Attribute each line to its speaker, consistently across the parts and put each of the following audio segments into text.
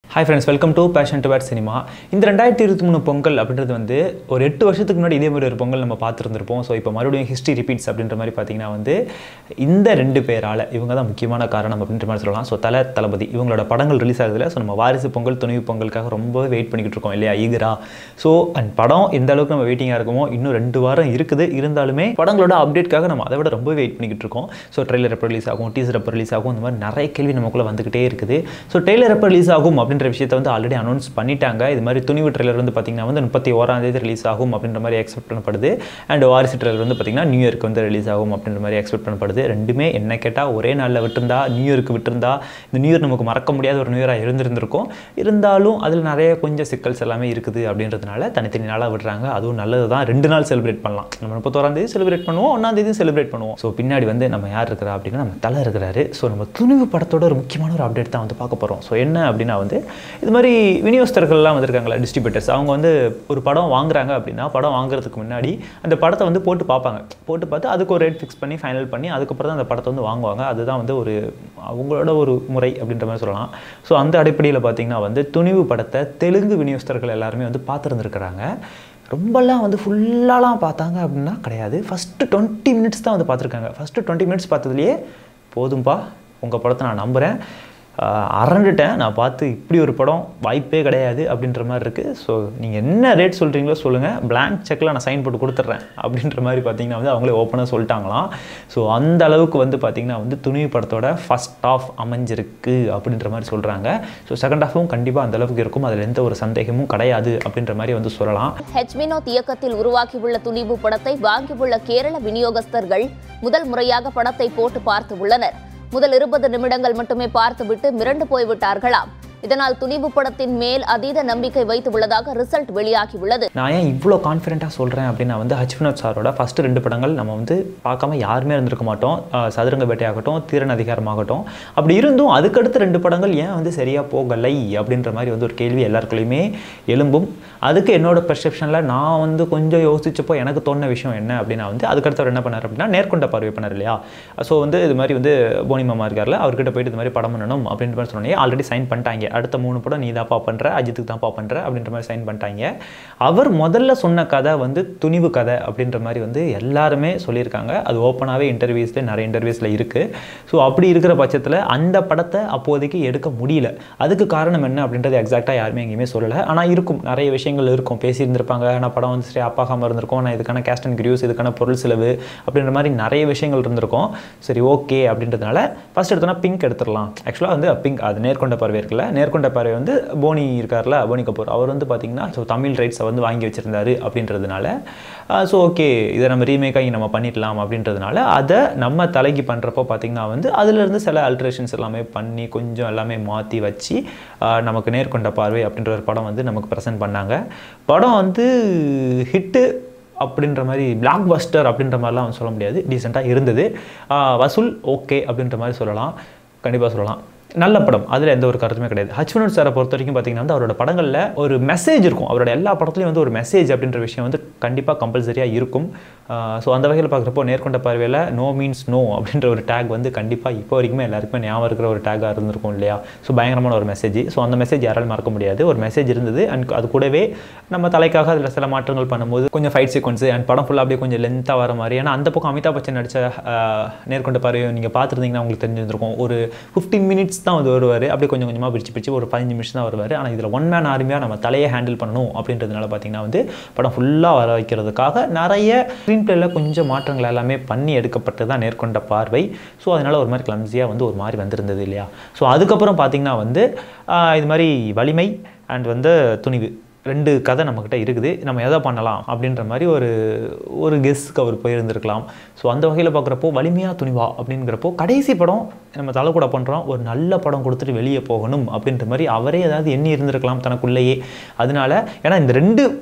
Speaker 1: hi friends welcome to passion to cinema இந்த ரெண்டாயிரத்தி இருபத்தி மூணு பொங்கல் அப்படின்றது வந்து ஒரு எட்டு வருஷத்துக்கு முன்னாடி இதே மாதிரி ஒரு பொங்கல் நம்ம பார்த்துருந்துருப்போம் ஸோ இப்போ மறுபடியும் ஹிஸ்ட்ரி ரிப்பீட்ஸ் அப்படின்ற மாதிரி பார்த்தீங்கன்னா வந்து இந்த ரெண்டு பேரால் இவங்க தான் முக்கியமான காரணம் அப்படின்ற மாதிரி சொல்லலாம் ஸோ தல தளபதி இவங்களோட படங்கள் ரிலீஸ் ஆகுதுல ஸோ நம்ம வாரிசு பொங்கல் துணிவு பொங்கலுக்காக ரொம்பவே வெயிட் பண்ணிக்கிட்டு இருக்கோம் இல்லையா ஈகரா ஸோ அண்ட் படம் எந்த அளவுக்கு நம்ம வெயிட்டிங்காக இருக்குமோ இன்னும் ரெண்டு வாரம் இருக்குது இருந்தாலுமே படங்களோட அப்டேட்காக நம்ம அதை விட ரொம்ப வெயிட் பண்ணிக்கிட்டு இருக்கோம் ஸோ ட்ரெய்லர் எப்போ ரிலீஸ் ஆகும் டீசர் எப்போ ரிலீஸ் ஆகும் இந்த மாதிரி நிறைய கேள்வி நமக்குள்ளே வந்துக்கிட்டே இருக்குது ஸோ ட்ரெய்லர் எப்போ ரிலீஸ் ஆகும் அப்படின்ற விஷயத்தை வந்து ஆல்ரெடி அனௌன்ஸ் பண்ணிட்டாங்க இது மாதிரி துணிவு ட்ரெய்லர் வந்து பார்த்திங்கன்னா வந்து முப்பத்தி ஓராம் தேதி ரிலீஸ் ஆகும் அப்படின்ற மாதிரி எக்ஸ்பெக்ட் பண்ணப்படுது அண்ட் வாரிசு ட்ரெய்லர் வந்து பார்த்திங்கன்னா நியூ இயர்க்கு வந்து ரிலீஸ் ஆகும் அப்படின்ற மாதிரி எக்ஸ்பெக்ட் பண்ணப்படுது ரெண்டுமே என்ன கேட்டால் ஒரே நாளில் விட்டுருந்தா நியூ இயர்க்கு விட்டுருந்தா இந்த நியூ இயர் நமக்கு மறக்க முடியாத ஒரு நியூ இயராக இருந்திருந்திருக்கும் இருந்தாலும் அதில் நிறைய கொஞ்சம் சிக்கல்ஸ் எல்லாமே இருக்குது அப்படின்றதுனால தனித்தனி நாளாக விடுறாங்க அதுவும் நல்லது தான் ரெண்டு நாள் செலிப்ரேட் பண்ணலாம் நம்ம முப்பத்தோராம் தேதி செலிப்ரேட் பண்ணுவோம் ஒன்றாம் தேதி செலிப்ரேட் பண்ணுவோம் ஸோ பின்னாடி வந்து நம்ம யார் இருக்கிறா அப்படின்னா நம்ம தலை இருக்கிறாரு ஸோ நம்ம துணிவு படத்தோட ஒரு முக்கியமான ஒரு அப்டேட் தான் வந்து பார்க்க போகிறோம் ஸோ என்ன அப்படின்னா வந்து இது மாதிரி விநியோகஸ்தர்கள்லாம் வந்திருக்காங்களா டிஸ்ட்ரிபியூட்டர்ஸ் அவங்க வந்து ஒரு படம் வாங்குறாங்க அப்படின்னா படம் வாங்குறதுக்கு முன்னாடி அந்த படத்தை வந்து போட்டு பார்ப்பாங்க போட்டு பார்த்து அதுக்கு ஒரு ரேட் ஃபிக்ஸ் பண்ணி ஃபைனல் பண்ணி அதுக்கப்புறம் தான் அந்த படத்தை வந்து வாங்குவாங்க அதுதான் வந்து ஒரு அவங்களோட ஒரு முறை அப்படின்ற மாதிரி சொல்லலாம் ஸோ அந்த அடிப்படையில் பார்த்தீங்கன்னா வந்து துணிவு படத்தை தெலுங்கு விநியோகஸ்தர்கள் எல்லாருமே வந்து பார்த்துருந்துருக்குறாங்க ரொம்பலாம் வந்து ஃபுல்லாலாம் பார்த்தாங்க அப்படின்னா கிடையாது ஃபஸ்ட்டு டுவெண்ட்டி மினிட்ஸ் தான் வந்து பார்த்துருக்காங்க ஃபஸ்ட்டு டுவெண்ட்டி மினிட்ஸ் பார்த்ததுலேயே போதும்பா உங்கள் படத்தை நான் நம்புகிறேன் அரண்டுட்டேன் நான் பார்த்து இப்படி ஒரு படம் வாய்ப்பே கிடையாது அப்படின்ற மாதிரி இருக்குது ஸோ நீங்கள் என்ன ரேட் சொல்கிறீங்களோ சொல்லுங்கள் பிளாங்க் செக்கில் நான் சைன் போட்டு கொடுத்துட்றேன் அப்படின்ற மாதிரி பார்த்தீங்கன்னா வந்து அவங்களே ஓப்பனாக சொல்லிட்டாங்களாம் ஸோ அந்த அளவுக்கு வந்து பார்த்திங்கன்னா வந்து துணிவு படத்தோட ஃபஸ்ட் ஆஃப் அமைஞ்சிருக்கு அப்படின்ற மாதிரி சொல்கிறாங்க ஸோ செகண்ட் ஹாஃபும் கண்டிப்பாக அந்த அளவுக்கு இருக்கும் அதில் எந்த ஒரு சந்தேகமும் கிடையாது அப்படின்ற மாதிரி வந்து சொல்லலாம்
Speaker 2: ஹெச் வினோத் இயக்கத்தில் உருவாக்கியுள்ள துணிவு படத்தை வாங்கியுள்ள கேரள விநியோகஸ்தர்கள் முதல் முறையாக படத்தை போட்டு பார்த்து உள்ளனர் முதல் இருபது நிமிடங்கள் மட்டுமே பார்த்துவிட்டு மிரண்டு போய்விட்டார்களாம் இதனால் துணிவு படத்தின் மேல் அதீத நம்பிக்கை வைத்து உள்ளதாக ரிசல்ட் வெளியாகியுள்ளது
Speaker 1: நான் ஏன் இவ்வளோ கான்ஃபிடென்ட்டாக சொல்கிறேன் அப்படின்னா வந்து ஹச் வினோத் சாரோட ஃபஸ்ட்டு ரெண்டு படங்கள் நம்ம வந்து பார்க்காம யாருமே இருந்திருக்க மாட்டோம் அஹ் சதுரங்க வேட்டையாகட்டும் தீரன் அதிகாரமாகட்டும் அப்படி இருந்தும் அதுக்கடுத்து ரெண்டு படங்கள் ஏன் வந்து சரியாக போகலை அப்படின்ற மாதிரி வந்து ஒரு கேள்வி எல்லாருக்குள்ளேயுமே எழும்பும் அதுக்கு என்னோட பெர்செப்ஷனில் நான் வந்து கொஞ்சம் யோசிச்சப்போ எனக்கு தோணுன விஷயம் என்ன அப்படின்னா வந்து அதுக்கடுத்தவர் என்ன பண்ணார் அப்படின்னா நேர்கொண்ட பார்வை பண்ணார் இல்லையா ஸோ வந்து இது மாதிரி வந்து போனி மாமா இருக்கார்ல அவர்கிட்ட போயிட்டு இது மாதிரி படம் பண்ணணும் அப்படின்ற மாதிரி சொன்னோன்னே ஆல்ரெடி சைன் பண்ணிட்டாங்க அடுத்த மூணு படம் நீ தான்ப்பா பண்ணுற அஜித்துக்கு தான்ப்பா பண்ணுற அப்படின்ற மாதிரி சைன் பண்ணிட்டாங்க அவர் முதல்ல சொன்ன கதை வந்து துணிவு கதை அப்படின்ற மாதிரி வந்து எல்லாருமே சொல்லியிருக்காங்க அது ஓப்பனாகவே இன்டர்வியூஸில் நிறைய இன்டர்வியூஸில் இருக்குது ஸோ அப்படி இருக்கிற பட்சத்தில் அந்த படத்தை அப்போதைக்கு எடுக்க முடியல அதுக்கு காரணம் என்ன அப்படின்றது எக்ஸாக்டாக யாருமே எங்கேயுமே சொல்லலை ஆனால் இருக்கும் நிறைய விஷயங்கள் இருக்கும் பேசியிருந்திருப்பாங்க ஆனால் படம் வந்து சரி அப்பாகாமல் இருந்திருக்கும் நான் இதுக்கான கேஸ்ட் அண்ட் கிரியூஸ் இதுக்கான பொருள் செலவு அப்படின்ற மாதிரி நிறைய விஷயங்கள் இருந்திருக்கும் சரி ஓகே அப்படின்றதுனால ஃபஸ்ட் எடுத்தோன்னா பிங்க் எடுத்துடலாம் ஆக்சுவலாக வந்து பிங்க் அது நேர்கொண்ட பார்வை இருக்குல்ல நேர்கொண்ட பார்வை வந்து போனி இருக்கார்ல போனி கபூர் அவர் வந்து பார்த்தீங்கன்னா ஸோ தமிழ் ரைட்ஸை வந்து வாங்கி வச்சிருந்தாரு அப்படின்றதுனால ஸோ ஓகே இதை நம்ம ரீமேக்காகி நம்ம பண்ணிடலாம் அப்படின்றதுனால அதை நம்ம தலைக்கு பண்ணுறப்போ பார்த்தீங்கன்னா வந்து அதுலேருந்து சில அல்ட்ரேஷன்ஸ் எல்லாமே பண்ணி கொஞ்சம் எல்லாமே மாற்றி வச்சு ஆஹ் நமக்கு நேர்கொண்ட பார்வை அப்படின்ற ஒரு படம் வந்து நமக்கு ப்ரெசென்ட் பண்ணாங்க படம் வந்து ஹிட்டு அப்படின்ற மாதிரி பிளாக் பஸ்டர் அப்படின்ற மாதிரிலாம் வந்து சொல்ல முடியாது டீசெண்டாக இருந்தது ஆஹ் வசூல் ஓகே அப்படின்ற மாதிரி சொல்லலாம் கண்டிப்பாக சொல்லலாம் நல்ல படம் அதில் எந்த ஒரு கருத்துமே கிடையாது ஹச் வினோத் சாரை பொறுத்த வரைக்கும் பார்த்தீங்கன்னா வந்து அவரோட படங்களில் ஒரு மெசேஜ் இருக்கும் அவரோட எல்லா படத்துலையும் வந்து ஒரு மெசேஜ் அப்படின்ற விஷயம் வந்து கண்டிப்பாக கம்பல்சரியாக இருக்கும் ஸோ அந்த வகையில் பார்க்குறப்போ நேர்கொண்ட பார்வையில் நோ மீன்ஸ் நோ அப்படின்ற ஒரு டேக் வந்து கண்டிப்பாக இப்போ வரைக்குமே எல்லாருக்குமே ஞாபகம் இருக்கிற ஒரு டேக்காக இருந்திருக்கும் இல்லையா ஸோ பயங்கரமான ஒரு மெசேஜ் ஸோ அந்த மெசேஜ் யாராலும் மறக்க முடியாது ஒரு மெசேஜ் இருந்தது அண்ட் அது கூடவே நம்ம தலைக்காக அதில் சில மாற்றங்கள் பண்ணும்போது கொஞ்சம் ஃபைட் சீக்வன்ஸு அண்ட் படம் ஃபுல்லாக அப்படியே கொஞ்சம் லென்த்தாக வர மாதிரி ஏன்னா அந்த பக்கம் அமிதாப் பச்சன் நடித்த நேர்கொண்ட பார்வையை நீங்கள் பார்த்துருந்தீங்கன்னா உங்களுக்கு தெரிஞ்சிருந்திருக்கும் ஒரு ஃபிஃப்டீன் மினிட்ஸ் தான் வந்து வருவார் அப்படியே கொஞ்சம் கொஞ்சமாக பிரிச்சு பிரிச்சு ஒரு பதினஞ்சு நிமிஷம் தான் வருவார் ஆனால் இதில் ஒன் மேன் ஆர்மியாக நம்ம தலையை ஹேண்டில் பண்ணணும் அப்படின்றதுனால பார்த்தீங்கன்னா வந்து படம் ஃபுல்லாக வர வைக்கிறதுக்காக நிறைய ஸ்க்ரீன் பிளேயில் கொஞ்சம் மாற்றங்கள் எல்லாமே பண்ணி எடுக்கப்பட்டு தான் நேர்கொண்ட பார்வை ஸோ அதனால் ஒரு மாதிரி கிளம்ஸியாக வந்து ஒரு மாதிரி வந்திருந்தது இல்லையா ஸோ அதுக்கப்புறம் பார்த்தீங்கன்னா வந்து ஆஹ் இது மாதிரி வலிமை அண்ட் வந்து துணிவு ரெண்டு கதை நம்மக்கிட்ட இருக்குது நம்ம எதை பண்ணலாம் அப்படின்ற மாதிரி ஒரு ஒரு கெஸ்க்கு அவர் போயிருந்திருக்கலாம் ஸோ அந்த வகையில் பார்க்குறப்போ வலிமையாக துணிவா அப்படிங்கிறப்போ கடைசி படம் நம்ம தலை கூட பண்ணுறோம் ஒரு நல்ல படம் கொடுத்துட்டு வெளியே போகணும் அப்படின்ற மாதிரி அவரே ஏதாவது எண்ணி இருந்திருக்கலாம் தனக்குள்ளேயே அதனால ஏன்னா இந்த ரெண்டு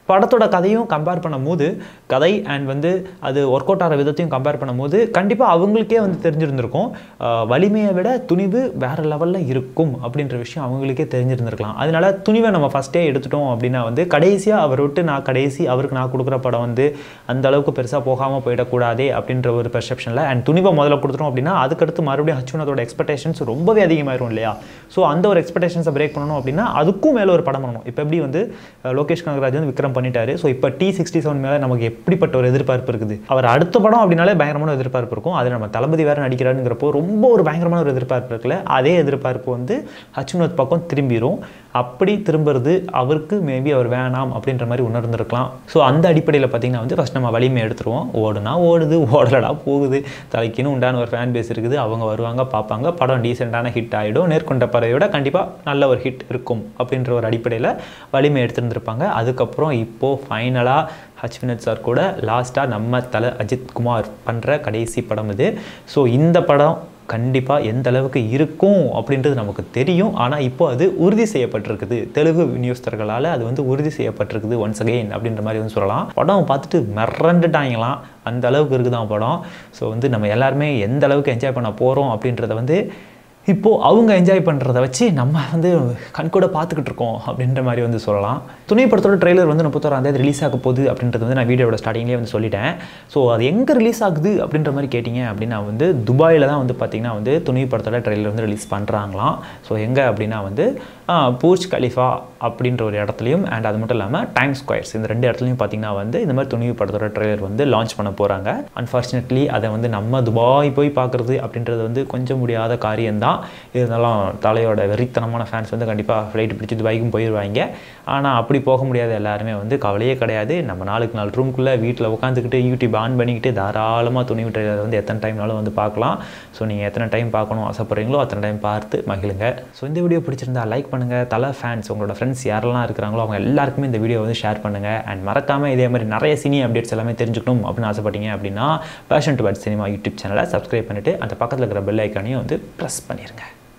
Speaker 1: படத்தோட கதையும் கம்பேர் பண்ணும்போது கதை அண்ட் வந்து அது ஒர்க் அவுட் ஆகிற விதத்தையும் கம்பேர் பண்ணும்போது கண்டிப்பாக அவங்களுக்கே வந்து தெரிஞ்சிருந்திருக்கும் ஆஹ் வலிமையை விட துணிவு வேறு லெவலில் இருக்கும் அப்படின்ற விஷயம் அவங்களுக்கே தெரிஞ்சிருந்திருக்கலாம் அதனால துணிவை நம்ம ஃபஸ்ட்டே எடுத்துட்டோம் அப்படின்னா வந்து கடைசியாக அவர் விட்டு நான் கடைசி அவருக்கு நான் கொடுக்குற படம் வந்து அந்த அளவுக்கு பெருசாக போகாமல் போயிடக்கூடாதே அப்படின்ற ஒரு பெர்செப்ஷனில் அண்ட் துணிவை முதல்ல கொடுத்துட்டோம் அப்படின்னா அதுக்கடுத்து மறுபடியும் ஹச்சுனதோட எக்ஸ்பெக்டேஷன்ஸ் ரொம்பவே அதிகமாயிரும் இல்லையா ஸோ அந்த ஒரு எக்ஸ்பெக்டேஷன்ஸை பிரேக் பண்ணணும் அப்படின்னா அதுக்கும் மேலே ஒரு படம் பண்ணணும் இப்போ எப்படி வந்து அஹ், லோகேஷ் கனகராஜ் வந்து விக்ரம் பண்ணிட்டாரு ஸோ இப்போ டி சிக்ஸ்டி செவன் மேலே நமக்கு எப்படிப்பட்ட ஒரு எதிர்பார்ப்பு இருக்குது அவர் அடுத்த படம் அப்படின்னாலே பயங்கரமான ஒரு எதிர்பார்ப்பு இருக்கும் அது நம்ம தளபதி வேறு நடிக்கிறாருங்கிறப்போ ரொம்ப ஒரு பயங்கரமான ஒரு எதிர்பார்ப்பு இருக்குல்ல அதே எதிர்பார்ப்பு வந்து ஹச்சுனத் பக்கம் திரும்பிடும் அப்படி திரும்புறது அவருக்கு மேபி அவர் வேணாம் அப்படின்ற மாதிரி உணர்ந்திருக்கலாம் ஸோ அந்த அடிப்படையில் பார்த்தீங்கன்னா வந்து ஃபஸ்ட் நம்ம வலிமை எடுத்துருவோம் ஓடுனா ஓடுது ஓடலடா போகுது தலைக்குன்னு உண்டான ஒரு ஃபேன் பேஸ் இருக்குது அவங்க வருவாங்க பார்ப்பாங்க படம் டீசெண்டான ஹிட் ஆகிடும் நேர்கொண்ட பறவையோட கண்டிப்பாக நல்ல ஒரு ஹிட் இருக்கும் அப்படின்ற ஒரு அடிப்படையில் வலிமை எடுத்திருந்திருப்பாங்க அதுக்கப்புறம் இப்போது ஃபைனலாக ஹச் வினோத் சார் கூட லாஸ்ட்டாக நம்ம தலை அஜித் குமார் பண்ணுற கடைசி படம் இது ஸோ இந்த படம் கண்டிப்பாக எந்த அளவுக்கு இருக்கும் அப்படின்றது நமக்கு தெரியும் ஆனால் இப்போ அது உறுதி செய்யப்பட்டிருக்குது தெலுங்கு விநியோகஸ்தர்களால் அது வந்து உறுதி செய்யப்பட்டிருக்குது ஒன்ஸ் அகெயின் அப்படின்ற மாதிரி வந்து சொல்லலாம் படம் பார்த்துட்டு மிரண்டுட்டாங்களாம் அந்த அளவுக்கு இருக்குதான் படம் ஸோ வந்து நம்ம எல்லாருமே எந்த அளவுக்கு என்ஜாய் பண்ண போகிறோம் அப்படின்றத வந்து இப்போது அவங்க என்ஜாய் பண்ணுறத வச்சு நம்ம வந்து கண்கூட பார்த்துக்கிட்டு இருக்கோம் அப்படின்ற மாதிரி வந்து சொல்லலாம் துணை படத்தோட ட்ரெய்லர் வந்து முப்பத்தோராம் தேதி ரிலீஸ் ஆக போகுது அப்படின்றது வந்து நான் வீடியோட ஸ்டார்டிங்லேயே வந்து சொல்லிட்டேன் ஸோ அது எங்கே ரிலீஸ் ஆகுது அப்படின்ற மாதிரி கேட்டிங்க அப்படின்னா வந்து துபாயில் தான் வந்து பார்த்திங்கன்னா வந்து துணை படத்தோட ட்ரெய்லர் வந்து ரிலீஸ் பண்ணுறாங்களாம் ஸோ எங்கே அப்படின்னா வந்து பூர்ஜ் கலிஃபா அப்படின்ற ஒரு இடத்துலையும் அண்ட் அது மட்டும் இல்லாமல் டைம் ஸ்கொயர்ஸ் இந்த ரெண்டு இடத்துலையும் பார்த்தீங்கன்னா வந்து இந்த மாதிரி துணிவு படத்தோட ட்ரெய்லர் வந்து லான்ச் பண்ண போகிறாங்க அன்ஃபார்ச்சுனேட்லி அதை வந்து நம்ம துபாய் போய் பார்க்குறது அப்படின்றது வந்து கொஞ்சம் முடியாத காரியம்தான் இருந்தாலும் தலையோட வெறித்தனமான ஃபேன்ஸ் வந்து கண்டிப்பாக ஃப்ளைட் பிடிச்சி துபாய்க்கும் போயிடுவாங்க ஆனால் அப்படி போக முடியாத எல்லாருமே வந்து கவலையே கிடையாது நம்ம நாளுக்கு நாள் ரூம்குள்ளே வீட்டில் உட்காந்துக்கிட்டு யூடியூப் ஆன் பண்ணிக்கிட்டு தாராளமாக துணிவு ட்ரெய்லர் வந்து எத்தனை டைம்னாலும் வந்து பார்க்கலாம் ஸோ நீங்கள் எத்தனை டைம் பார்க்கணும் ஆசைப்படுறீங்களோ அத்தனை டைம் பார்த்து மகிழுங்க ஸோ இந்த வீடியோ பிடிச்சிருந்தா லைக் பண்ணுங்கள் தலை ஃபேன்ஸ் உங்களோட ஃப்ரெண்ட்ஸ் யாரெல்லாம் இருக்கிறாங்களோ அவங்க எல்லாருக்குமே இந்த வீடியோ வந்து ஷேர் பண்ணுங்கள் அண்ட் மறக்காமல் இதே மாதிரி நிறைய சினி அப்டேட்ஸ் எல்லாமே தெரிஞ்சுக்கணும் அப்படின்னு ஆசைப்பட்டீங்க அப்படின்னா passion to bad cinema YouTube சேனலை சப்ஸ்கிரைப் பண்ணிவிட்டு அந்த பக்கத்தில் இருக்கிற பெல் ஐக்கானையும் வந்து ப்ரெஸ் பண்ணிடுங்க